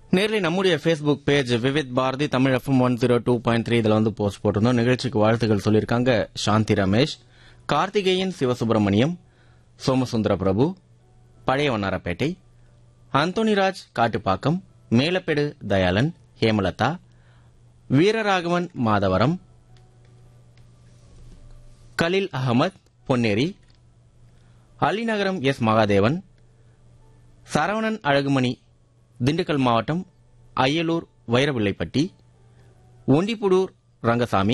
நேரில் நம்முடைய Facebook page Vividh Bharati Tamil FM one zero two point three இதில் வந்து போஸ்ட் போட்டிருந்தோம் நிகழ்ச்சிக்கு வாழ்த்துக்கள் சொல்லியிருக்காங்க சாந்தி ரமேஷ் கார்த்திகேயன் சிவசுப்பிரமணியம் சோமசுந்தர பிரபு பழைய வண்ணாரப்பேட்டை அந்தோனிராஜ் காட்டுப்பாக்கம் மேலப்பெடு தயாளன் ஹேமலதா வீரராகவன் மாதவரம் கலில் அகமத் பொன்னேரி அலிநகரம் எஸ் மகாதேவன் சரவணன் அழகுமணி திண்டுக்கல் மாவட்டம் அய்யலூர் வைரவில்லைப்பட்டி ஒண்டிப்புடூர் ரங்கசாமி